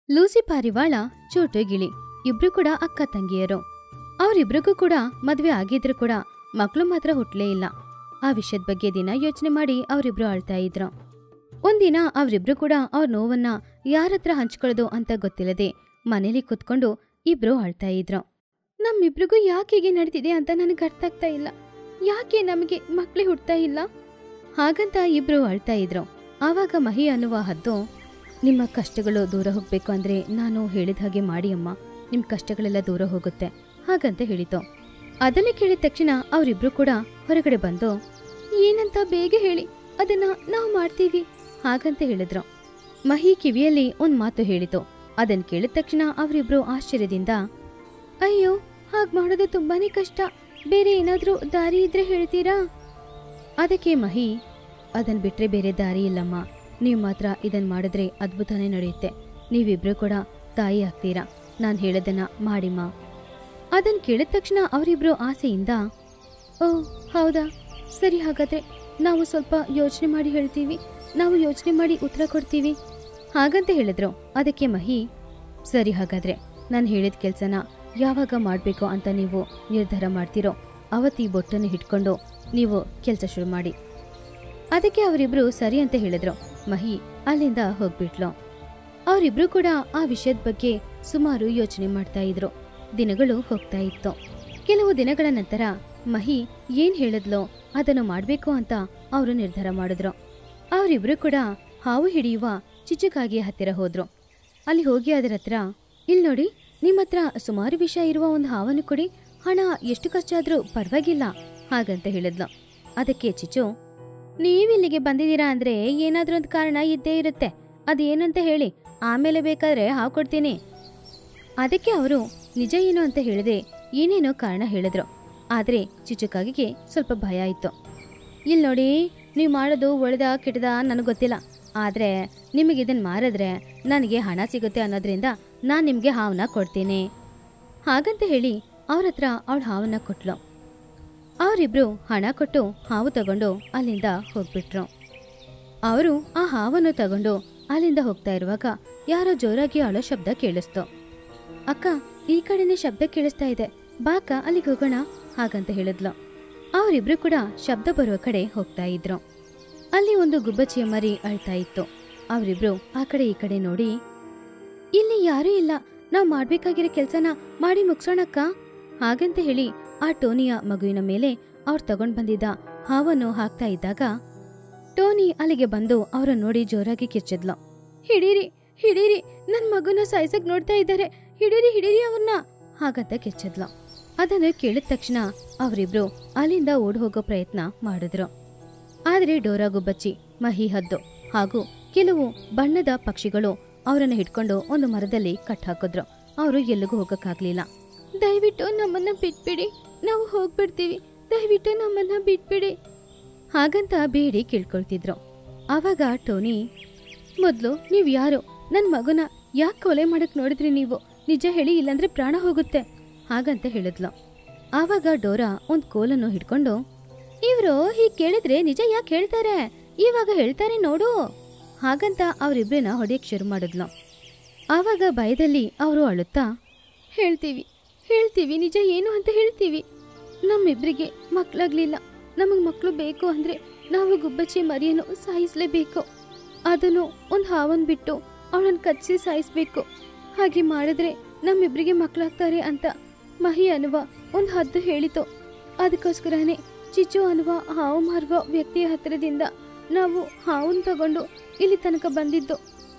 Lucy ಪಾರಿವಾಳ ಚೋಟು ಗಿಳಿ ಇಬ್ರು ಕೂಡ ಅಕ್ಕ ತಂಗಿಯರು ಅವರಿಬ್ರಿಗೂ ಕೂಡ ಮದ್ವೆ ಆಗಿದ್ರು ಕೂಡ ಮಕ್ಳು ಮಾತ್ರ ಹುಟ್ಲೇ ಇಲ್ಲ ಆ ವಿಷಯದ ಬಗ್ಗೆ ದಿನ ಯೋಚನೆ ಮಾಡಿ ಅವರಿಬ್ರು ಅಳ್ತಾ ಇದ್ರು ಒಂದಿನ ಅವರಿಬ್ರು ಕೂಡ ಅವ್ರ ನೋವನ್ನ ಯಾರತ್ರ ಹಂಚ್ಕೊಳ್ಳೋದು ಅಂತ ಗೊತ್ತಿಲ್ಲದೆ ಮನೇಲಿ ಕುತ್ಕೊಂಡು ಇಬ್ರು ಅಳ್ತಾ ಇದ್ರು ನಮ್ಮಿಬ್ರಿಗೂ ಯಾಕೆ ಹೀಗೆ ನಡೀತಿದೆ ಅಂತ ನನಗೆ ಅರ್ಥ ಆಗ್ತಾ ಇಲ್ಲ ಯಾಕೆ ನಮಗೆ ಮಕ್ಳೇ ಹುಡ್ತಾ ಇಲ್ಲ ಹಾಗಂತ ಇಬ್ರು ಅಳ್ತಾ ಇದ್ರು ಆವಾಗ ಮಹಿ ಅನ್ನುವ ಹದ್ದು ನಿಮ್ಮ ಕಷ್ಟಗಳು ದೂರ ಹೋಗ್ಬೇಕು ಅಂದ್ರೆ ನಾನು ಹೇಳಿದ ಹಾಗೆ ಮಾಡಿ ಅಮ್ಮ ನಿಮ್ ಕಷ್ಟಗಳೆಲ್ಲ ದೂರ ಹೋಗುತ್ತೆ ಹಾಗಂತ ಹೇಳಿತು ಅದನ್ನ ಕೇಳಿದ ತಕ್ಷಣ ಅವರಿಬ್ರು ಕೂಡ ಹೊರಗಡೆ ಬಂದು ಏನಂತ ಬೇಗ ಹೇಳಿ ಅದನ್ನ ನಾವು ಮಾಡ್ತೀವಿ ಹಾಗಂತ ಹೇಳಿದ್ರು ಮಹಿ ಕಿವಿಯಲ್ಲಿ ಒಂದ್ ಮಾತು ಹೇಳಿತು ಅದನ್ ಕೇಳಿದ ತಕ್ಷಣ ಅವರಿಬ್ರು ಆಶ್ಚರ್ಯದಿಂದ ಅಯ್ಯೋ ಹಾಗ್ ಮಾಡೋದು ತುಂಬಾನೇ ಕಷ್ಟ ಬೇರೆ ಏನಾದ್ರೂ ದಾರಿ ಇದ್ರೆ ಹೇಳ್ತೀರಾ ಅದಕ್ಕೆ ಮಹಿ ಅದನ್ ಬಿಟ್ರೆ ಬೇರೆ ದಾರಿ ಇಲ್ಲಮ್ಮ ನೀವು ಮಾತ್ರ ಇದನ್ ಮಾಡಿದ್ರೆ ಅದ್ಭುತನೇ ನಡೆಯುತ್ತೆ ನೀವಿಬ್ರು ಕೂಡ ತಾಯಿ ಆಗ್ತೀರಾ ನಾನು ಹೇಳೋದನ್ನ ಮಾಡಿಮ್ಮ ಅದನ್ ಕೇಳಿದ ತಕ್ಷಣ ಅವರಿಬ್ರು ಆಸೆಯಿಂದ ಓ ಹೌದಾ ಸರಿ ಹಾಗಾದ್ರೆ ನಾವು ಸ್ವಲ್ಪ ಯೋಚನೆ ಮಾಡಿ ಹೇಳ್ತೀವಿ ನಾವು ಯೋಚನೆ ಮಾಡಿ ಉತ್ತರ ಕೊಡ್ತೀವಿ ಹಾಗಂತ ಹೇಳಿದ್ರು ಅದಕ್ಕೆ ಮಹಿ ಸರಿ ಹಾಗಾದ್ರೆ ನಾನು ಹೇಳಿದ ಕೆಲ್ಸನ ಯಾವಾಗ ಮಾಡಬೇಕು ಅಂತ ನೀವು ನಿರ್ಧಾರ ಮಾಡ್ತೀರೋ ಅವತ್ತಿ ಬೊಟ್ಟನ್ನು ಹಿಡ್ಕೊಂಡು ನೀವು ಕೆಲಸ ಶುರು ಮಾಡಿ ಅದಕ್ಕೆ ಅವರಿಬ್ರು ಸರಿ ಅಂತ ಹೇಳಿದ್ರು ಮಹಿ ಅಲ್ಲಿಂದ ಹೋಗ್ಬಿಟ್ಲು ಅವರಿಬ್ರು ಕೂಡ ಆ ವಿಷಯದ ಬಗ್ಗೆ ಸುಮಾರು ಯೋಚನೆ ಮಾಡ್ತಾ ಇದ್ರು ದಿನಗಳು ಹೋಗ್ತಾ ಇತ್ತು ಕೆಲವು ದಿನಗಳ ನಂತರ ಮಹಿ ಏನ್ ಹೇಳಿದ್ಲೋ ಅದನ್ನು ಮಾಡ್ಬೇಕು ಅಂತ ಅವರು ನಿರ್ಧಾರ ಮಾಡಿದ್ರು ಅವರಿಬ್ರು ಕೂಡ ಹಾವು ಹಿಡಿಯುವ ಚಿಚುಕಾಗಿ ಹತ್ತಿರ ಹೋದ್ರು ಅಲ್ಲಿ ಹೋಗಿ ಅದರ ಹತ್ರ ಇಲ್ಲಿ ನೋಡಿ ನಿಮ್ಮ ಹತ್ರ ಸುಮಾರು ವಿಷ ಇರುವ ಒಂದು ಹಾವನ್ನು ಕೊಡಿ ಹಣ ಎಷ್ಟು ಖರ್ಚಾದ್ರೂ ಪರವಾಗಿಲ್ಲ ಹಾಗಂತ ಹೇಳಿದ್ಲು ಅದಕ್ಕೆ ಚಿಚು ನೀವಿಲ್ಲಿಗೆ ಬಂದಿದ್ದೀರಾ ಅಂದ್ರೆ ಏನಾದ್ರೂ ಒಂದು ಕಾರಣ ಇದ್ದೇ ಇರುತ್ತೆ ಅದೇನಂತ ಹೇಳಿ ಆಮೇಲೆ ಬೇಕಾದ್ರೆ ಹಾವು ಕೊಡ್ತೀನಿ ಅದಕ್ಕೆ ಅವರು ನಿಜ ಏನು ಅಂತ ಹೇಳಿದೆ ಏನೇನೋ ಕಾರಣ ಹೇಳಿದ್ರು ಆದ್ರೆ ಚಿಚುಕಾಗಿಗೆ ಸ್ವಲ್ಪ ಭಯ ಆಯ್ತು ಇಲ್ಲಿ ನೋಡಿ ನೀವು ಮಾಡೋದು ಒಳ್ಳೆದ ಕೆಟ್ಟದ ನನಗೆ ಗೊತ್ತಿಲ್ಲ ಆದ್ರೆ ನಿಮಗೆ ಇದನ್ನ ಮಾರಿದ್ರೆ ನನಗೆ ಹಣ ಸಿಗುತ್ತೆ ಅನ್ನೋದ್ರಿಂದ ನಾನು ನಿಮಗೆ ಹಾವನ್ನ ಕೊಡ್ತೀನಿ ಹಾಗಂತ ಹೇಳಿ ಅವ್ರ ಹತ್ರ ಅವಳು ಹಾವನ್ನ ಕೊಟ್ಲು ಅವರಿಬ್ರು ಹಣ ಕೊಟ್ಟು ಹಾವು ತಗೊಂಡು ಅಲ್ಲಿಂದ ಹೋಗ್ಬಿಟ್ರು ಅವರು ಆ ಹಾವನ್ನು ತಗೊಂಡು ಅಲ್ಲಿಂದ ಹೋಗ್ತಾ ಇರುವಾಗ ಯಾರೋ ಜೋರಾಗಿ ಅಳೋ ಶಬ್ದ ಕೇಳಿಸ್ತು ಅಕ್ಕ ಈ ಕಡೆನೇ ಶಬ್ದ ಕೇಳಿಸ್ತಾ ಇದೆ ಬಾಕ ಅಲ್ಲಿಗೆ ಹೋಗೋಣ ಹಾಗಂತ ಹೇಳಿದ್ಲು ಅವರಿಬ್ರು ಕೂಡ ಶಬ್ದ ಬರುವ ಕಡೆ ಹೋಗ್ತಾ ಇದ್ರು ಅಲ್ಲಿ ಒಂದು ಗುಬ್ಬಚ್ಚಿಯ ಮರಿ ಅಳ್ತಾ ಇತ್ತು ಅವರಿಬ್ರು ಆ ಕಡೆ ಈ ಕಡೆ ನೋಡಿ ಇಲ್ಲಿ ಯಾರೂ ಇಲ್ಲ ನಾವ್ ಮಾಡ್ಬೇಕಾಗಿರೋ ಕೆಲ್ಸನ ಮಾಡಿ ಮುಗ್ಸೋಣಕ್ಕ ಹಾಗಂತ ಹೇಳಿ ಆ ಟೋನಿಯ ಮಗುವಿನ ಮೇಲೆ ಅವ್ರು ತಗೊಂಡ್ ಬಂದಿದ್ದ ಹಾವನ್ನು ಹಾಕ್ತಾ ಇದ್ದಾಗ ಟೋನಿ ಅಲ್ಲಿಗೆ ಬಂದು ಅವರ ನೋಡಿ ಜೋರಾಗಿ ಕಿರ್ಚಿದ್ಲು ಹಿಡೀರಿ ಹಿಡೀರಿ ನನ್ ಮಗುನ ಸಾಯ್ಸಕ್ ನೋಡ್ತಾ ಇದ್ದಾರೆ ಹಿಡೀರಿ ಹಿಡೀರಿ ಅವನ್ನ ಹಾಗಂತ ಕಿರ್ಚಿದ್ಲು ಅದನ್ನು ಕೇಳಿದ ತಕ್ಷಣ ಅವರಿಬ್ರು ಅಲ್ಲಿಂದ ಓಡ್ ಹೋಗೋ ಪ್ರಯತ್ನ ಮಾಡಿದ್ರು ಆದ್ರೆ ಡೋರಾ ಗುಬ್ಬಚ್ಚಿ ಮಹಿ ಹದ್ದು ಹಾಗೂ ಕೆಲವು ಬಣ್ಣದ ಪಕ್ಷಿಗಳು ಅವರನ್ನ ಹಿಡ್ಕೊಂಡು ಒಂದು ಮರದಲ್ಲಿ ಕಟ್ ಹಾಕಿದ್ರು ಅವರು ಎಲ್ಲಿಗೂ ಹೋಗಕ್ಕಾಗ್ಲಿಲ್ಲ ದಯವಿಟ್ಟು ನಮ್ಮನ್ನ ಬಿಟ್ಬಿಡಿ ನಾವು ಹೋಗ್ಬಿಡ್ತೀವಿ ದಯವಿಟ್ಟು ನಮ್ಮನ್ನ ಬಿಟ್ಬಿಡಿ ಹಾಗಂತ ಬೇಡಿ ಕೇಳ್ಕೊಳ್ತಿದ್ರು ಆವಾಗ ಟೋನಿ ಮೊದ್ಲು ನೀವ್ ಯಾರು ನನ್ ಮಗುನ ಯಾಕೆ ಕೊಲೆ ಮಾಡಕ್ ನೋಡಿದ್ರಿ ನೀವು ನಿಜ ಹೇಳಿ ಇಲ್ಲಾಂದ್ರೆ ಪ್ರಾಣ ಹೋಗುತ್ತೆ ಹಾಗಂತ ಹೇಳಿದ್ಲು ಆವಾಗ ಡೋರಾ ಒಂದ್ ಕೋಲನ್ನು ಹಿಡ್ಕೊಂಡು ಇವ್ರು ಹೀಗ್ ಕೇಳಿದ್ರೆ ನಿಜ ಯಾಕೆ ಹೇಳ್ತಾರೆ ಇವಾಗ ಹೇಳ್ತಾರೆ ನೋಡು ಹಾಗಂತ ಅವರಿಬ್ರನ್ನ ಹೊಡೆಯಕ್ ಶುರು ಮಾಡಿದ್ಲು ಆವಾಗ ಭಯದಲ್ಲಿ ಅವರು ಅಳುತ್ತಾ ಹೇಳ್ತೀವಿ ಹೇಳ್ತೀವಿ ನಿಜ ಏನು ಅಂತ ಹೇಳ್ತೀವಿ ನಮ್ಮಿಬ್ರಿಗೆ ಮಕ್ಕಳಾಗ್ಲಿಲ್ಲ ನಮಗೆ ಮಕ್ಕಳು ಬೇಕು ಅಂದ್ರೆ ನಾವು ಗುಬ್ಬಚ್ಚಿ ಮರಿಯನ್ನು ಸಾಯಿಸ್ಲೇಬೇಕು ಅದನ್ನು ಒಂದು ಹಾವನ್ ಬಿಟ್ಟು ಅವಳನ್ನು ಕಚ್ಚಿಸಿ ಸಾಯಿಸ್ಬೇಕು ಹಾಗೆ ಮಾಡಿದ್ರೆ ನಮ್ಮಿಬ್ರಿಗೆ ಮಕ್ಕಳಾಗ್ತಾರೆ ಅಂತ ಮಹಿ ಅನ್ನುವ ಒಂದು ಹದ್ದು ಹೇಳಿತು ಅದಕ್ಕೋಸ್ಕರನೇ ಚಿಚ್ಚು ಅನ್ನುವ ಹಾವು ಮಾರುವ ವ್ಯಕ್ತಿಯ ಹತ್ತಿರದಿಂದ ನಾವು ಹಾವನ್ ತಗೊಂಡು ಇಲ್ಲಿ ತನಕ ಬಂದಿದ್ದು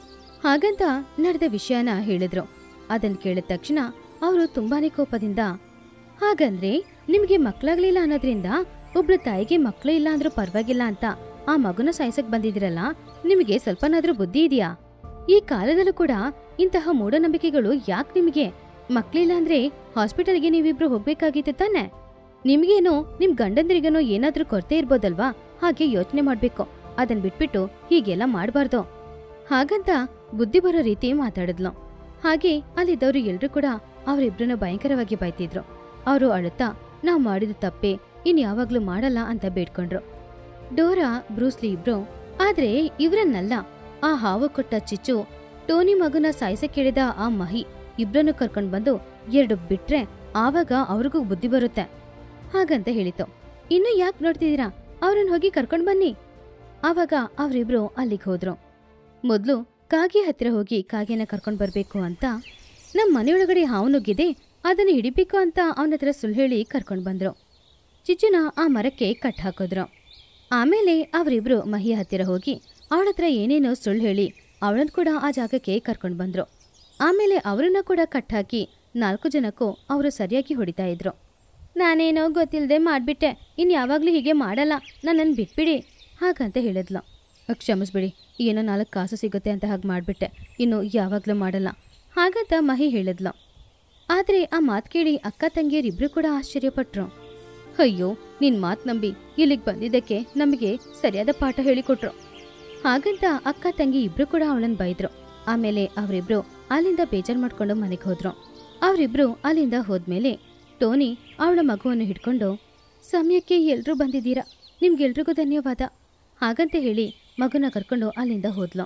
ಹಾಗಂತ ನಡೆದ ವಿಷಯನ ಹೇಳಿದ್ರು ಅದನ್ ಕೇಳಿದ ತಕ್ಷಣ ಅವರು ತುಂಬಾನೇ ಕೋಪದಿಂದ ಹಾಗಂದ್ರೆ ನಿಮ್ಗೆ ಮಕ್ಳಾಗ್ಲಿಲ್ಲ ಅನ್ನೋದ್ರಿಂದ ಒಬ್ಳು ತಾಯಿಗೆ ಮಕ್ಳು ಇಲ್ಲ ಅಂದ್ರೂ ಪರವಾಗಿಲ್ಲ ಅಂತ ಆ ಮಗುನ ಸಾಯಿಸಕ್ ಬಂದಿದಿರಲ್ಲ ನಿಮಗೆ ಸ್ವಲ್ಪನಾದ್ರೂ ಬುದ್ಧಿ ಇದೆಯಾ ಈ ಕಾಲದಲ್ಲೂ ಕೂಡ ಇಂತಹ ಮೂಢನಂಬಿಕೆಗಳು ಯಾಕೆ ನಿಮಗೆ ಮಕ್ಳಿಲ್ಲ ಅಂದ್ರೆ ಹಾಸ್ಪಿಟಲ್ಗೆ ನೀವಿಬ್ರು ಹೋಗ್ಬೇಕಾಗಿತ್ತು ತಾನೆ ನಿಮ್ಗೇನೋ ನಿಮ್ ಗಂಡಂದ್ರಿಗೇನೋ ಏನಾದ್ರೂ ಕೊರತೆ ಇರ್ಬೋದಲ್ವಾ ಹಾಗೆ ಯೋಚನೆ ಮಾಡ್ಬೇಕು ಅದನ್ ಬಿಟ್ಬಿಟ್ಟು ಹೀಗೆಲ್ಲ ಮಾಡ್ಬಾರ್ದು ಹಾಗಂತ ಬುದ್ಧಿ ಬರೋ ರೀತಿ ಮಾತಾಡಿದ್ಲು ಹಾಗೆ ಅಲ್ಲಿದ್ದವರು ಎಲ್ರೂ ಕೂಡ ಅವರಿಬ್ರನ್ನ ಭಯಂಕರವಾಗಿ ಬೈತಿದ್ರು ಅವರು ಅಳುತ್ತಾ ನಾವ್ ಮಾಡಿದ ತಪ್ಪೆ ಇನ್ ಯಾವಾಗ್ಲೂ ಮಾಡಲ್ಲ ಅಂತ ಬೇಡ್ಕೊಂಡ್ರು ಡೋರಾ ಬ್ರೂಸ್ಲಿ ಇಬ್ರು ಆದ್ರೆ ಇವ್ರನ್ನಲ್ಲ ಆ ಹಾವು ಕೊಟ್ಟ ಚಿಚ್ಚು ಟೋನಿ ಮಗುನ ಸಾಯಿಸಕ್ ಕೇಳಿದ ಆ ಮಹಿ ಇಬ್ರನ್ನು ಕರ್ಕೊಂಡ್ ಬಂದು ಎರಡು ಬಿಟ್ರೆ ಆವಾಗ ಅವ್ರಿಗೂ ಬುದ್ಧಿ ಬರುತ್ತೆ ಹಾಗಂತ ಹೇಳಿತು ಇನ್ನು ಯಾಕೆ ನೋಡ್ತಿದ್ದೀರಾ ಅವ್ರನ್ನ ಹೋಗಿ ಕರ್ಕೊಂಡ್ ಬನ್ನಿ ಆವಾಗ ಅವರಿಬ್ರು ಅಲ್ಲಿಗೆ ಹೋದ್ರು ಮೊದ್ಲು ಕಾಗೆ ಹತ್ತಿರ ಹೋಗಿ ಕಾಗೆನ ಕರ್ಕೊಂಡ್ ಬರ್ಬೇಕು ಅಂತ ನಮ್ಮ ಮನೆಯೊಳಗಡೆ ಹಾವು ನುಗ್ಗಿದೆ ಅದನ್ನು ಹಿಡಿಬೇಕು ಅಂತ ಅವನ ಹತ್ರ ಸುಳ್ಳು ಹೇಳಿ ಕರ್ಕೊಂಡ್ ಬಂದ್ರು ಚಿಚ್ಚುನ ಆ ಮರಕ್ಕೆ ಕಟ್ ಹಾಕಿದ್ರು ಆಮೇಲೆ ಅವರಿಬ್ರು ಮಹಿ ಹತ್ತಿರ ಹೋಗಿ ಅವಳ ಹತ್ರ ಏನೇನೋ ಸುಳ್ಳು ಹೇಳಿ ಅವಳನ್ನ ಕೂಡ ಆ ಜಾಗಕ್ಕೆ ಕರ್ಕೊಂಡು ಬಂದ್ರು ಆಮೇಲೆ ಅವರನ್ನ ಕೂಡ ಕಟ್ ಹಾಕಿ ನಾಲ್ಕು ಜನಕ್ಕೂ ಅವರು ಸರಿಯಾಗಿ ಹೊಡಿತಾ ಇದ್ರು ನಾನೇನೋ ಗೊತ್ತಿಲ್ಲದೆ ಮಾಡ್ಬಿಟ್ಟೆ ಇನ್ನು ಯಾವಾಗಲೂ ಹೀಗೆ ಮಾಡಲ್ಲ ನನ್ನನ್ನು ಬಿಟ್ಬಿಡಿ ಹಾಗಂತ ಹೇಳಿದ್ಲು ಕ್ಷಮಿಸ್ಬಿಡಿ ಏನೋ ನಾಲ್ಕು ಕಾಸು ಸಿಗುತ್ತೆ ಅಂತ ಹಾಗೆ ಮಾಡಿಬಿಟ್ಟೆ ಇನ್ನು ಯಾವಾಗಲೂ ಮಾಡಲ್ಲ ಹಾಗಂತ ಮಹಿ ಹೇಳಿದ್ಲು ಆದರೆ ಆ ಮಾತು ಕೇಳಿ ಅಕ್ಕ ತಂಗಿಯರಿಬ್ರು ಕೂಡ ಆಶ್ಚರ್ಯಪಟ್ರು ಅಯ್ಯೋ ನಿನ್ ಮಾತ್ ನಂಬಿ ಇಲ್ಲಿಗೆ ಬಂದಿದ್ದಕ್ಕೆ ನಮಗೆ ಸರಿಯಾದ ಪಾಠ ಹೇಳಿಕೊಟ್ರು ಹಾಗಂತ ಅಕ್ಕ ತಂಗಿ ಇಬ್ರು ಕೂಡ ಅವಳನ್ನ ಬೈದ್ರು ಆಮೇಲೆ ಅವರಿಬ್ರು ಅಲ್ಲಿಂದ ಬೇಜಾರ್ ಮಾಡ್ಕೊಂಡು ಮನೆಗೆ ಹೋದ್ರು ಅವರಿಬ್ರು ಅಲ್ಲಿಂದ ಹೋದ್ಮೇಲೆ ಟೋನಿ ಅವಳ ಮಗುವನ್ನು ಹಿಡ್ಕೊಂಡು ಸಮಯಕ್ಕೆ ಎಲ್ರೂ ಬಂದಿದ್ದೀರಾ ನಿಮ್ಗೆಲ್ರಿಗೂ ಧನ್ಯವಾದ ಹಾಗಂತ ಹೇಳಿ ಮಗುನ ಕರ್ಕೊಂಡು ಅಲ್ಲಿಂದ ಹೋದ್ಲು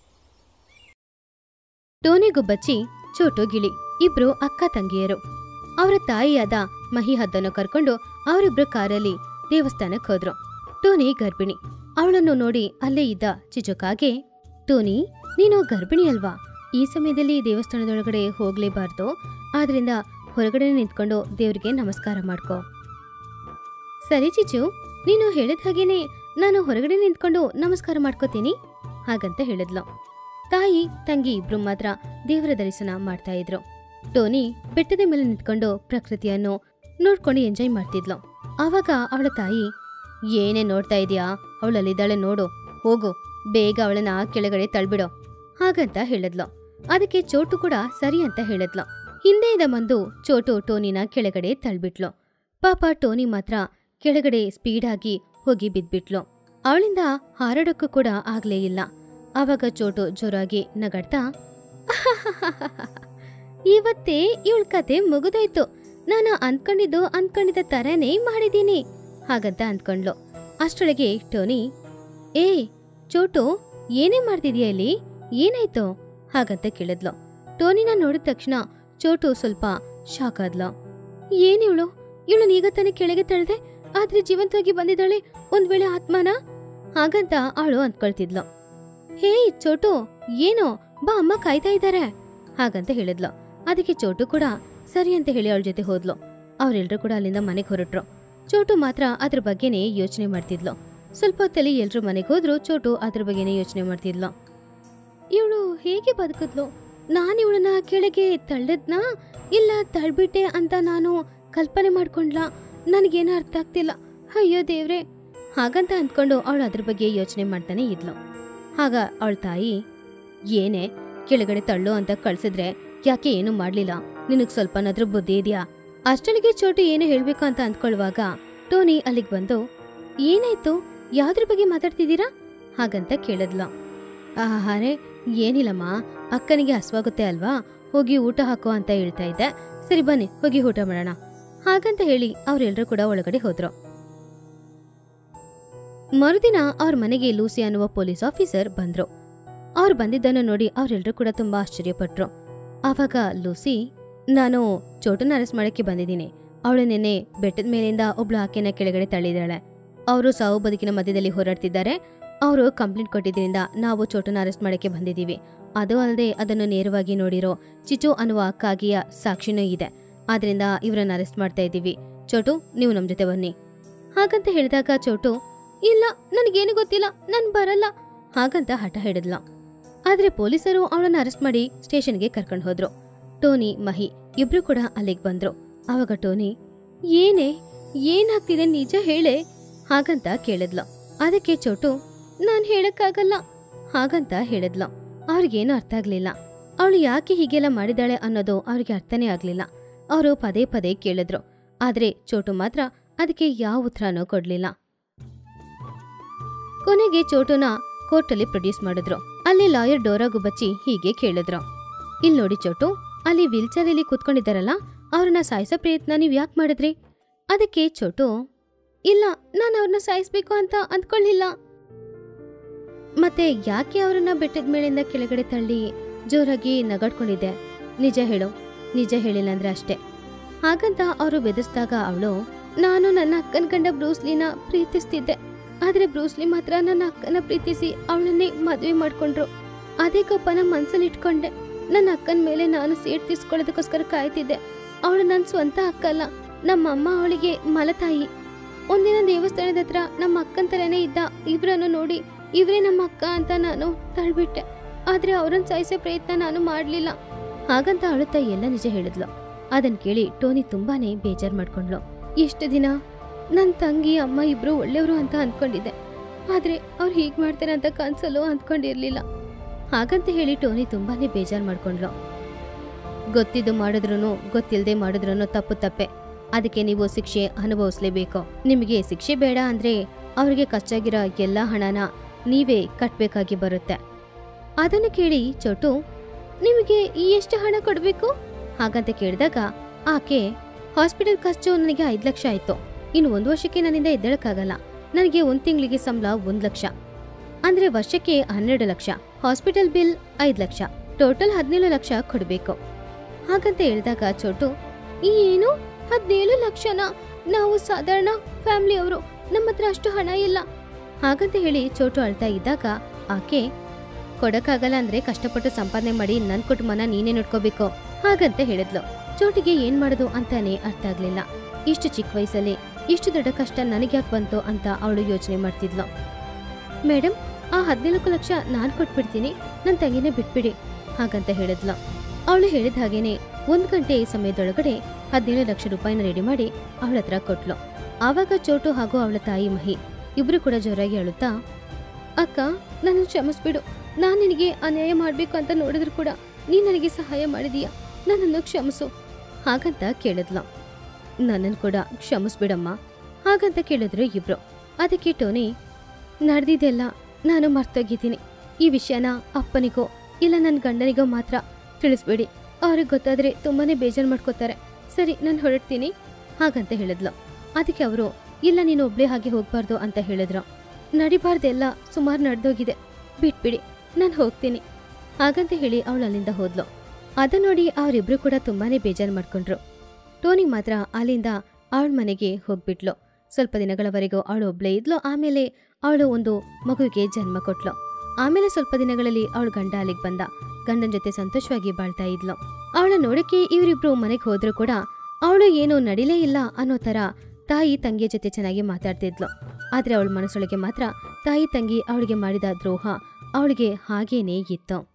ಟೋನಿ ಗುಬ್ಬಚ್ಚಿ ಚೋಟು ಗಿಳಿ ಇಬ್ರು ಅಕ್ಕ ತಂಗಿಯರು ಅವರ ತಾಯಿಯಾದ ಮಹಿ ಹದ್ದನ್ನು ಕರ್ಕೊಂಡು ಅವರಿಬ್ರು ಕಾರಲ್ಲಿ ದೇವಸ್ಥಾನಕ್ಕೆ ಹೋದ್ರು ಟೋನಿ ಗರ್ಭಿಣಿ ಅವಳನ್ನು ನೋಡಿ ಅಲ್ಲೇ ಇದ್ದ ಚಿಚುಕಾಗೆ ಟೋನಿ ನೀನು ಗರ್ಭಿಣಿ ಅಲ್ವಾ ಈ ಸಮಯದಲ್ಲಿ ದೇವಸ್ಥಾನದೊಳಗಡೆ ಹೋಗ್ಲೇಬಾರ್ದು ಆದ್ರಿಂದ ಹೊರಗಡೆ ನಿಂತ್ಕೊಂಡು ದೇವ್ರಿಗೆ ನಮಸ್ಕಾರ ಮಾಡ್ಕೋ ಸರಿ ಚಿಚು ನೀನು ಹೇಳಿದ ಹಾಗೇನೆ ನಾನು ಹೊರಗಡೆ ನಿಂತ್ಕೊಂಡು ನಮಸ್ಕಾರ ಮಾಡ್ಕೋತೀನಿ ಹಾಗಂತ ಹೇಳಿದ್ಲು ತಾಯಿ ತಂಗಿ ಇಬ್ರು ಮಾತ್ರ ದೇವರ ದರ್ಶನ ಮಾಡ್ತಾ ಇದ್ರು ಟೋನಿ ಬೆಟ್ಟದ ಮೇಲೆ ನಿಂತ್ಕೊಂಡು ಪ್ರಕೃತಿಯನ್ನು ನೋಡ್ಕೊಂಡು ಎಂಜಾಯ್ ಮಾಡ್ತಿದ್ಲು ಆವಾಗ ಅವಳ ತಾಯಿ ಏನೇ ನೋಡ್ತಾ ಇದೀಯಾ ಅವಳಲ್ಲಿದ್ದಾಳೆ ನೋಡು ಹೋಗು ಬೇಗ ಅವಳನ್ನ ಕೆಳಗಡೆ ತಳ್ಬಿಡೋ ಹಾಗಂತ ಹೇಳಿದ್ಲು ಅದಕ್ಕೆ ಚೋಟು ಕೂಡ ಸರಿ ಅಂತ ಹೇಳಿದ್ಲು ಹಿಂದೆಯಿಂದ ಬಂದು ಚೋಟು ಟೋನಿನ ಕೆಳಗಡೆ ತಳ್ಬಿಟ್ಲು ಪಾಪ ಟೋನಿ ಮಾತ್ರ ಕೆಳಗಡೆ ಸ್ಪೀಡಾಗಿ ಹೋಗಿ ಬಿದ್ಬಿಟ್ಲು ಅವಳಿಂದ ಹಾರಾಡೋಕ್ಕೂ ಕೂಡ ಆಗ್ಲೇ ಇಲ್ಲ ಆವಾಗ ಚೋಟು ಜೋರಾಗಿ ನಗಾಡ್ತಾ ಇವತ್ತೇ ಇವಳ ಕತೆ ಮುಗಿದೋಯ್ತು ನಾನು ಅಂದ್ಕೊಂಡಿದ್ದು ಅಂದ್ಕೊಂಡಿದ್ದ ತರನೇ ಮಾಡಿದ್ದೀನಿ ಹಾಗಂತ ಅಂದ್ಕೊಂಡ್ಲು ಅಷ್ಟೊಳಗೆ ಟೋನಿ ಏ ಚೋಟು ಏನೇ ಮಾಡ್ತಿದ್ಯಾ ಇಲ್ಲಿ ಏನಾಯ್ತು ಹಾಗಂತ ಕೇಳಿದ್ಲು ಟೋನಿನ ನೋಡಿದ ತಕ್ಷಣ ಚೋಟು ಸ್ವಲ್ಪ ಶಾಕ್ ಆದ್ಲು ಏನಿವಳು ಇವಳು ಈಗ ತಾನೇ ಕೆಳಗೆ ತಳ್ದೆ ಆದ್ರೆ ಜೀವಂತವಾಗಿ ಬಂದಿದ್ದಾಳೆ ಒಂದ್ ವೇಳೆ ಆತ್ಮನ ಹಾಗಂತ ಅವಳು ಅಂದ್ಕೊಳ್ತಿದ್ಲು ಹೇ ಚೋಟು ಏನೋ ಬಾ ಅಮ್ಮ ಕಾಯ್ತಾ ಇದ್ದಾರೆ ಹಾಗಂತ ಹೇಳಿದ್ಲು ಅದಕ್ಕೆ ಚೋಟು ಕೂಡ ಸರಿ ಅಂತ ಹೇಳಿ ಅವಳ ಜೊತೆ ಹೋದ್ಲು ಅವರೆಲ್ಲರೂ ಕೂಡ ಅಲ್ಲಿಂದ ಮನೆಗೆ ಹೊರಟ್ರು ಚೋಟು ಮಾತ್ರ ಅದ್ರ ಬಗ್ಗೆನೇ ಯೋಚನೆ ಮಾಡ್ತಿದ್ಲು ಸ್ವಲ್ಪ ಹೊತ್ತಲ್ಲಿ ಎಲ್ರೂ ಮನೆಗೆ ಹೋದ್ರು ಚೋಟು ಅದ್ರ ಬಗ್ಗೆನೇ ಯೋಚನೆ ಮಾಡ್ತಿದ್ಲು ಇವಳು ಹೇಗೆ ಬದುಕಿದ್ಲು ನಾನು ಇವಳನ್ನ ಕೆಳಗೆ ತಳ್ಳದ್ನಾ ಇಲ್ಲ ತಳ್ಬಿಟ್ಟೆ ಅಂತ ನಾನು ಕಲ್ಪನೆ ಮಾಡ್ಕೊಂಡ್ಲಾ ನನಗೇನೂ ಅರ್ಥ ಆಗ್ತಿಲ್ಲ ಅಯ್ಯೋ ದೇವ್ರೆ ಹಾಗಂತ ಅಂದ್ಕೊಂಡು ಅವಳು ಅದ್ರ ಬಗ್ಗೆ ಯೋಚನೆ ಮಾಡ್ತಾನೆ ಇದ್ಲು ಆಗ ಅವಳ ತಾಯಿ ಏನೇ ಕೆಳಗಡೆ ತಳ್ಳು ಅಂತ ಕಳ್ಸಿದ್ರೆ ಯಾಕೆ ಏನು ಮಾಡ್ಲಿಲ್ಲ ನಿನಗ್ ಸ್ವಲ್ಪನಾದ್ರೂ ಬುದ್ಧಿ ಇದೆಯಾ ಅಷ್ಟಳಿಗೆ ಚೋಟು ಏನು ಹೇಳ್ಬೇಕು ಅಂತ ಅಂದ್ಕೊಳ್ಳುವಾಗ ಟೋನಿ ಅಲ್ಲಿಗೆ ಬಂದು ಏನಾಯ್ತು ಯಾವ್ದ್ರ ಬಗ್ಗೆ ಮಾತಾಡ್ತಿದ್ದೀರಾ ಹಾಗಂತ ಕೇಳಿದ್ಲು ಆಹಾರೆ ಏನಿಲ್ಲಮ್ಮ ಅಕ್ಕನಿಗೆ ಹಸ್ವಾಗುತ್ತೆ ಅಲ್ವಾ ಹೋಗಿ ಊಟ ಹಾಕೋ ಅಂತ ಹೇಳ್ತಾ ಇದ್ದೆ ಸರಿ ಬನ್ನಿ ಹೋಗಿ ಊಟ ಮಾಡೋಣ ಹಾಗಂತ ಹೇಳಿ ಅವರೆಲ್ಲರೂ ಕೂಡ ಒಳಗಡೆ ಹೋದ್ರು ಮರುದಿನ ಅವ್ರ ಮನೆಗೆ ಲೂಸಿ ಅನ್ನುವ ಪೊಲೀಸ್ ಆಫೀಸರ್ ಬಂದ್ರು ಅವ್ರು ಬಂದಿದ್ದನ್ನು ನೋಡಿ ಅವರೆಲ್ಲರೂ ಕೂಡ ತುಂಬಾ ಆಶ್ಚರ್ಯಪಟ್ರು ಆವಾಗ ಲೂಸಿ ನಾನು ಚೋಟನ ಅರೆಸ್ಟ್ ಮಾಡಕ್ಕೆ ಬಂದಿದ್ದೀನಿ ಅವಳು ನಿನ್ನೆ ಬೆಟ್ಟದ ಮೇಲಿಂದ ಒಬ್ಳು ಆಕೆನ ಕೆಳಗಡೆ ತಳ್ಳಿದಾಳೆ ಅವರು ಸಾವು ಬದುಕಿನ ಮಧ್ಯದಲ್ಲಿ ಹೋರಾಡ್ತಿದ್ದಾರೆ ಅವರು ಕಂಪ್ಲೇಂಟ್ ಕೊಟ್ಟಿದ್ರಿಂದ ನಾವು ಚೋಟನ ಅರೆಸ್ಟ್ ಮಾಡಕ್ಕೆ ಬಂದಿದ್ದೀವಿ ಅದು ಅಲ್ಲದೆ ಅದನ್ನು ನೇರವಾಗಿ ನೋಡಿರೋ ಚಿಚು ಅನ್ನುವ ಕಾಗಿಯ ಸಾಕ್ಷಿನೂ ಇದೆ ಆದ್ರಿಂದ ಇವರನ್ನ ಅರೆಸ್ಟ್ ಮಾಡ್ತಾ ಇದ್ದೀವಿ ಚೋಟು ನೀವು ನಮ್ಮ ಜೊತೆ ಬನ್ನಿ ಹಾಗಂತ ಹೇಳಿದಾಗ ಚೋಟು ಇಲ್ಲ ನನಗೇನು ಗೊತ್ತಿಲ್ಲ ನಾನು ಬರಲ್ಲ ಹಾಗಂತ ಹಠ ಹಿಡಿದ್ಲ ಆದ್ರೆ ಪೊಲೀಸರು ಅವಳನ್ನ ಅರೆಸ್ಟ್ ಮಾಡಿ ಸ್ಟೇಷನ್ಗೆ ಕರ್ಕೊಂಡು ಹೋದ್ರು ಟೋನಿ ಮಹಿ ಇಬ್ರು ಕೂಡ ಅಲ್ಲಿಗೆ ಬಂದ್ರು ಆವಾಗ ಟೋನಿ ಏನೇ ಏನಾಗ್ತಿದೆ ನಿಜ ಹೇಳೆ ಹಾಗಂತ ಕೇಳಿದ್ಲು ಅದಕ್ಕೆ ಚೋಟು ನಾನ್ ಹೇಳಕ್ಕಾಗಲ್ಲ ಹಾಗಂತ ಹೇಳಿದ್ಲು ಅವ್ರಿಗೇನು ಅರ್ಥ ಆಗ್ಲಿಲ್ಲ ಅವಳು ಯಾಕೆ ಹೀಗೆಲ್ಲ ಮಾಡಿದಾಳೆ ಅನ್ನೋದು ಅವ್ರಿಗೆ ಅರ್ಥನೇ ಆಗ್ಲಿಲ್ಲ ಅವರು ಪದೇ ಪದೇ ಕೇಳಿದ್ರು ಆದ್ರೆ ಚೋಟು ಮಾತ್ರ ಅದಕ್ಕೆ ಯಾವ ಉತ್ತರನೂ ಕೊಡ್ಲಿಲ್ಲ ಕೊನೆಗೆ ಚೋಟುನ ಕೋರ್ಟಲ್ಲಿ ಪ್ರೊಡ್ಯೂಸ್ ಮಾಡಿದ್ರು ಅಲ್ಲಿ ಲಾಯರ್ ಡೋರಾ ಗುಬ್ಬಚ್ಚಿ ಹೀಗೆ ಕೇಳಿದ್ರು ಇಲ್ ನೋಡಿ ಚೋಟು ಅಲ್ಲಿ ವೀಲ್ಚೇರಲ್ಲಿ ಕೂತ್ಕೊಂಡಿದ್ದಾರಲ್ಲ ಅವ್ರನ್ನ ಸಾಯಿಸೋ ಪ್ರಯತ್ನ ನೀವ್ ಯಾಕೆ ಮಾಡಿದ್ರಿ ಅದಕ್ಕೆ ಚೋಟು ಇಲ್ಲ ನಾನು ಅವ್ರನ್ನ ಸಾಯಿಸ್ಬೇಕು ಅಂತ ಅಂದ್ಕೊಳ್ಳಿಲ್ಲ ಮತ್ತೆ ಯಾಕೆ ಅವರನ್ನ ಬೆಟ್ಟದ ಮೇಲಿಂದ ಕೆಳಗಡೆ ತಳ್ಳಿ ಜೋರಾಗಿ ನಗಾಡ್ಕೊಂಡಿದ್ದೆ ನಿಜ ಹೇಳು ನಿಜ ಹೇಳಿಲ್ಲ ಅಂದ್ರೆ ಅಷ್ಟೇ ಹಾಗಂತ ಅವರು ಬೆದರಿಸಿದಾಗ ಅವಳು ನಾನು ನನ್ನ ಅಕ್ಕನ ಕಂಡ ಬ್ರೂಸ್ಲಿನ ಪ್ರೀತಿಸ್ತಿದ್ದೆ ಆದ್ರೆ ಬ್ರೂಸ್ಲಿ ಮಾತ್ರ ನನ್ನ ಅಕ್ಕನ ಪ್ರೀತಿಸಿ ಅವಳನ್ನೇ ಮದುವೆ ಮಾಡ್ಕೊಂಡ್ರು ಅದೇ ಕೋಪನ ಮನ್ಸಲ್ಲಿ ಇಟ್ಕೊಂಡೆ ನನ್ನ ಅಕ್ಕನ ಮೇಲೆ ನಾನು ಸೀಟ್ ತೀಸ್ಕೊಳ್ಳೋದಕ್ಕೋಸ್ಕರ ಕಾಯ್ತಿದ್ದೆ ಅವಳು ನನ್ನ ಸ್ವಂತ ಅಕ್ಕ ಅಲ್ಲ ನಮ್ಮ ಅಮ್ಮ ಅವಳಿಗೆ ಮಲತಾಯಿ ಒಂದಿನ ದೇವಸ್ಥಾನದ ಹತ್ರ ನಮ್ಮ ಅಕ್ಕನ ತರನೇ ಇದ್ದ ಇವ್ರನ್ನು ನೋಡಿ ಇವರೇ ನಮ್ಮ ಅಕ್ಕ ಅಂತ ನಾನು ತಳ್ಬಿಟ್ಟೆ ಆದ್ರೆ ಅವ್ರನ್ನ ಸಾಯಿಸೋ ಪ್ರಯತ್ನ ನಾನು ಮಾಡ್ಲಿಲ್ಲ ಹಾಗಂತ ಅಳುತ್ತಾ ಎಲ್ಲ ನಿಜ ಹೇಳಿದ್ಲು ಅದನ್ ಕೇಳಿ ಟೋನಿ ತುಂಬಾನೇ ಬೇಜಾರ್ ಮಾಡ್ಕೊಂಡ್ಲು ಎಷ್ಟು ದಿನ ನನ್ನ ತಂಗಿ ಅಮ್ಮ ಇಬ್ರು ಒಳ್ಳೆಯವರು ಅಂತ ಅಂದ್ಕೊಂಡಿದ್ದೆ ಆದ್ರೆ ಅವ್ರು ಹೀಗ್ ಮಾಡ್ತಾರೆ ಅಂತ ಕನ್ಸಲ್ಲೂ ಅಂದ್ಕೊಂಡಿರ್ಲಿಲ್ಲ ಹಾಗಂತ ಹೇಳಿ ಟೋನಿ ತುಂಬಾನೇ ಬೇಜಾರ್ ಮಾಡ್ಕೊಂಡ್ಲು ಗೊತ್ತಿದ್ದು ಮಾಡಿದ್ರೂ ಗೊತ್ತಿಲ್ಲದೆ ಮಾಡಿದ್ರೂ ತಪ್ಪು ತಪ್ಪೆ ಅದಕ್ಕೆ ನೀವು ಶಿಕ್ಷೆ ಅನುಭವಿಸ್ಲೇಬೇಕು ನಿಮಗೆ ಶಿಕ್ಷೆ ಬೇಡ ಅಂದ್ರೆ ಅವ್ರಿಗೆ ಖರ್ಚಾಗಿರೋ ಎಲ್ಲ ಹಣನ ನೀವೇ ಕಟ್ಬೇಕಾಗಿ ಬರುತ್ತೆ ಅದನ್ನು ಕೇಳಿ ಚೋಟು ನಿಮಗೆ ಎಷ್ಟು ಹಣ ಕೊಡಬೇಕು ಹಾಗಂತ ಕೇಳಿದಾಗ ಆಕೆ ಹಾಸ್ಪಿಟಲ್ ಖರ್ಚು ನನಗೆ ಐದು ಲಕ್ಷ ಆಯ್ತು ಇನ್ನು ಒಂದು ವರ್ಷಕ್ಕೆ ನನ್ನಿಂದ ಎದ್ದೇಳಕ್ಕಾಗಲ್ಲ ನನಗೆ ಒಂದ್ ತಿಂಗಳಿಗೆ ಸಂಬಳ ಒಂದ್ ಲಕ್ಷ ಅಂದ್ರೆ ವರ್ಷಕ್ಕೆ ಹನ್ನೆರಡು ಲಕ್ಷ ಹಾಸ್ಪಿಟಲ್ ಬಿಲ್ ಐದು ಲಕ್ಷ ಟೋಟಲ್ ಹದಿನೇಳು ಲಕ್ಷ ಕೊಡಬೇಕು ಹಾಗಂತ ಹೇಳಿದಾಗ ಚೋಟು ಈ ಏನು ಹದಿನೇಳು ಲಕ್ಷನ ನಾವು ಸಾಧಾರಣ ಫ್ಯಾಮಿಲಿ ಅವರು ನಮ್ಮ ಹತ್ರ ಅಷ್ಟು ಹಣ ಇಲ್ಲ ಹಾಗಂತ ಹೇಳಿ ಚೋಟು ಅಳ್ತಾ ಇದ್ದಾಗ ಆಕೆ ಕೊಡಕ್ಕಾಗಲ್ಲ ಅಂದ್ರೆ ಕಷ್ಟಪಟ್ಟು ಸಂಪಾದನೆ ಮಾಡಿ ನನ್ ಕುಟುಂಬನ ನೀನೇ ನೋಡ್ಕೋಬೇಕು ಹಾಗಂತ ಹೇಳಿದ್ಲು ಚೋಟಿಗೆ ಏನ್ ಮಾಡೋದು ಅಂತಾನೆ ಅರ್ಥ ಆಗ್ಲಿಲ್ಲ ಇಷ್ಟು ಚಿಕ್ಕ ವಯಸ್ಸಲ್ಲಿ ಇಷ್ಟು ದೊಡ್ಡ ಕಷ್ಟ ನನಗೆ ಯಾಕೆ ಬಂತು ಅಂತ ಅವಳು ಯೋಚನೆ ಮಾಡ್ತಿದ್ಲು ಮೇಡಮ್ ಆ ಹದಿನಾಲ್ಕು ಲಕ್ಷ ನಾನ್ ಕೊಟ್ಬಿಡ್ತೀನಿ ನನ್ನ ತಂಗಿನೇ ಬಿಟ್ಬಿಡಿ ಹಾಗಂತ ಹೇಳಿದ್ಲು ಅವಳು ಹೇಳಿದ ಹಾಗೇನೆ ಒಂದ್ ಗಂಟೆ ಸಮಯದೊಳಗಡೆ ಹದಿನೇಳು ಲಕ್ಷ ರೂಪಾಯಿನ ರೆಡಿ ಮಾಡಿ ಅವಳ ಹತ್ರ ಕೊಟ್ಲು ಆವಾಗ ಚೋಟು ಹಾಗೂ ಅವಳ ತಾಯಿ ಮಹಿ ಇಬ್ರು ಕೂಡ ಜೋರಾಗಿ ಅಳುತ್ತಾ ಅಕ್ಕ ನನ್ನ ಕ್ಷಮಿಸ್ಬಿಡು ನಾನ್ ನಿನಗೆ ಅನ್ಯಾಯ ಮಾಡ್ಬೇಕು ಅಂತ ನೋಡಿದ್ರು ಕೂಡ ನೀನ್ ನನಗೆ ಸಹಾಯ ಮಾಡಿದೀಯ ನನ್ನನ್ನು ಕ್ಷಮಿಸು ಹಾಗಂತ ಕೇಳಿದ್ಲು ನನ್ನನ್ನು ಕೂಡ ಕ್ಷಮಿಸ್ಬಿಡಮ್ಮ ಹಾಗಂತ ಕೇಳಿದ್ರು ಇಬ್ರು ಅದಕ್ಕೆ ಟೋನಿ ನಡೆದಿದ್ದೆಲ್ಲ ನಾನು ಮರ್ತೋಗಿದ್ದೀನಿ ಈ ವಿಷಯನ ಅಪ್ಪನಿಗೋ ಇಲ್ಲ ನನ್ನ ಗಂಡನಿಗೋ ಮಾತ್ರ ತಿಳಿಸ್ಬೇಡಿ ಅವ್ರಿಗೆ ಗೊತ್ತಾದ್ರೆ ತುಂಬಾನೇ ಬೇಜಾರು ಮಾಡ್ಕೋತಾರೆ ಸರಿ ನಾನು ಹೊರಡ್ತೀನಿ ಹಾಗಂತ ಹೇಳಿದ್ಲು ಅದಕ್ಕೆ ಅವರು ಇಲ್ಲ ನೀನು ಒಬ್ಳೇ ಹಾಗೆ ಹೋಗ್ಬಾರ್ದು ಅಂತ ಹೇಳಿದ್ರು ನಡಿಬಾರ್ದೆಲ್ಲ ಸುಮಾರು ನಡೆದೋಗಿದೆ ಬಿಟ್ಬಿಡಿ ನಾನು ಹೋಗ್ತೀನಿ ಹಾಗಂತ ಹೇಳಿ ಅವಳು ಅಲ್ಲಿಂದ ಹೋದ್ಲು ಅದನ್ನ ನೋಡಿ ಅವರಿಬ್ರು ಕೂಡ ತುಂಬಾನೇ ಬೇಜಾರು ಮಾಡ್ಕೊಂಡ್ರು ಟೋನಿ ಮಾತ್ರ ಅಲ್ಲಿಂದ ಅವಳ ಮನೆಗೆ ಹೋಗ್ಬಿಟ್ಲು ಸ್ವಲ್ಪ ದಿನಗಳವರೆಗೂ ಅವಳು ಒಬ್ಳೇ ಇದ್ಲು ಆಮೇಲೆ ಅವಳು ಒಂದು ಮಗುವಿಗೆ ಜನ್ಮ ಕೊಟ್ಲು ಆಮೇಲೆ ಸ್ವಲ್ಪ ದಿನಗಳಲ್ಲಿ ಅವಳ ಗಂಡ ಅಲ್ಲಿಗೆ ಬಂದ ಗಂಡನ ಜೊತೆ ಸಂತೋಷವಾಗಿ ಬಾಳ್ತಾ ಇದ್ಲು ಅವಳ ನೋಡಕ್ಕೆ ಇವರಿಬ್ರು ಮನೆಗೆ ಹೋದ್ರು ಕೂಡ ಅವಳು ಏನೂ ನಡಿಲೇ ಇಲ್ಲ ಅನ್ನೋ ತರ ತಾಯಿ ತಂಗಿಯ ಜೊತೆ ಚೆನ್ನಾಗಿ ಮಾತಾಡ್ತಿದ್ಲು ಆದ್ರೆ ಅವಳ ಮನಸ್ಸೊಳಗೆ ಮಾತ್ರ ತಾಯಿ ತಂಗಿ ಅವಳಿಗೆ ಮಾಡಿದ ದ್ರೋಹ ಅವಳಿಗೆ ಹಾಗೇನೇ ಇತ್ತು